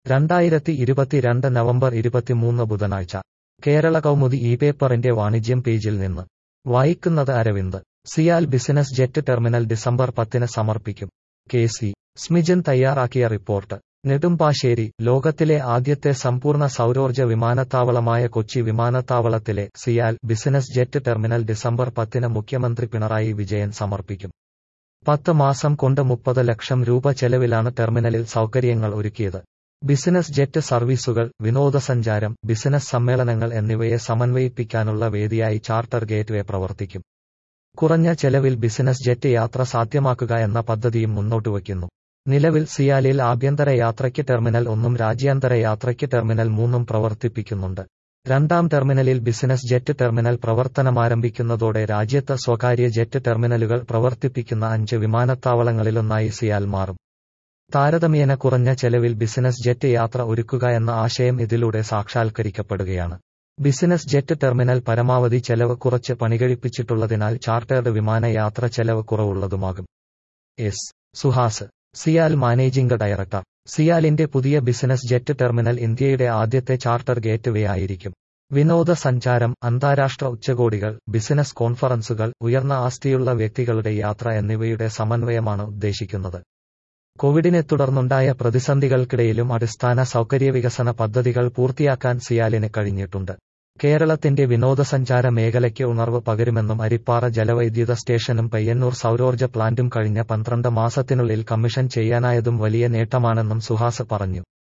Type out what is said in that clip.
രണ്ടായിരത്തി ഇരുപത്തിരണ്ട് നവംബർ ഇരുപത്തിമൂന്ന് ബുധനാഴ്ച കേരള കൗമുദി ഈ പേപ്പറിന്റെ വാണിജ്യം പേജിൽ നിന്ന് വായിക്കുന്നത് Aravind CIAL business jet terminal December പത്തിന് സമർപ്പിക്കും കെ സി സ്മിജൻ തയ്യാറാക്കിയ റിപ്പോർട്ട് നെടുമ്പാശ്ശേരി ലോകത്തിലെ ആദ്യത്തെ സമ്പൂർണ്ണ സൗരോർജ്ജ വിമാനത്താവളമായ കൊച്ചി വിമാനത്താവളത്തിലെ CIAL business jet terminal December പത്തിന് മുഖ്യമന്ത്രി പിണറായി വിജയൻ സമർപ്പിക്കും പത്ത് മാസം കൊണ്ട് മുപ്പത് ലക്ഷം രൂപ ചെലവിലാണ് ടെർമിനലിൽ സൗകര്യങ്ങൾ ഒരുക്കിയത് ബിസിനസ് ജെറ്റ് സർവീസുകൾ വിനോദസഞ്ചാരം ബിസിനസ് സമ്മേളനങ്ങൾ എന്നിവയെ സമന്വയിപ്പിക്കാനുള്ള വേദിയായി ചാർട്ടർ ഗേറ്റ്വേ പ്രവർത്തിക്കും കുറഞ്ഞ ചെലവിൽ ബിസിനസ് ജെറ്റ് യാത്ര സാധ്യമാക്കുക എന്ന പദ്ധതിയും മുന്നോട്ടുവയ്ക്കുന്നു നിലവിൽ സിയാലിൽ ആഭ്യന്തര യാത്രയ്ക്ക് ടെർമിനൽ ഒന്നും രാജ്യാന്തര യാത്രയ്ക്ക് ടെർമിനൽ മൂന്നും പ്രവർത്തിപ്പിക്കുന്നുണ്ട് രണ്ടാം ടെർമിനലിൽ ബിസിനസ് ജെറ്റ് ടെർമിനൽ പ്രവർത്തനമാരംഭിക്കുന്നതോടെ രാജ്യത്ത് സ്വകാര്യ ജെറ്റ് ടെർമിനലുകൾ പ്രവർത്തിപ്പിക്കുന്ന അഞ്ച് വിമാനത്താവളങ്ങളിലൊന്നായി സിയാൽ മാറും താരതമ്യേന കുറഞ്ഞ ചെലവിൽ ബിസിനസ് ജെറ്റ് യാത്ര ഒരുക്കുക എന്ന ആശയം ഇതിലൂടെ സാക്ഷാത്കരിക്കപ്പെടുകയാണ് ബിസിനസ് ജെറ്റ് ടെർമിനൽ പരമാവധി ചെലവ് കുറച്ച് പണികഴിപ്പിച്ചിട്ടുള്ളതിനാൽ ചാർട്ടേർഡ് വിമാന യാത്ര ചെലവ് കുറവുള്ളതുമാകും S Suhas CIAL managing director സിയാലിന്റെ പുതിയ ബിസിനസ് ജെറ്റ് ടെർമിനൽ ഇന്ത്യയുടെ ആദ്യത്തെ ചാർട്ടർ ഗേറ്റ്വേ ആയിരിക്കും വിനോദസഞ്ചാരം അന്താരാഷ്ട്ര ഉച്ചകോടികൾ ബിസിനസ് കോൺഫറൻസുകൾ ഉയർന്ന ആസ്തിയുള്ള വ്യക്തികളുടെ യാത്ര എന്നിവയുടെ സമന്വയമാണ് ഉദ്ദേശിക്കുന്നത് കോവിഡിനെ തുടർന്നുണ്ടായ പ്രതിസന്ധികൾക്കിടയിലും അടിസ്ഥാന സൗകര്യവികസന പദ്ധതികൾ പൂർത്തിയാക്കാൻ സിയാലിന് കഴിഞ്ഞിട്ടുണ്ട് കേരളത്തിന്റെ വിനോദസഞ്ചാര മേഖലയ്ക്ക് ഉണർവ് പകരുമെന്നും അരിപ്പാറ ജലവൈദ്യുത സ്റ്റേഷനും പയ്യന്നൂർ സൗരോർജ്ജ പ്ലാന്റും കഴിഞ്ഞ പന്ത്രണ്ട് മാസത്തിനുള്ളിൽ കമ്മീഷൻ ചെയ്യാനായതും വലിയ നേട്ടമാണെന്നും സുഹാസ് പറഞ്ഞു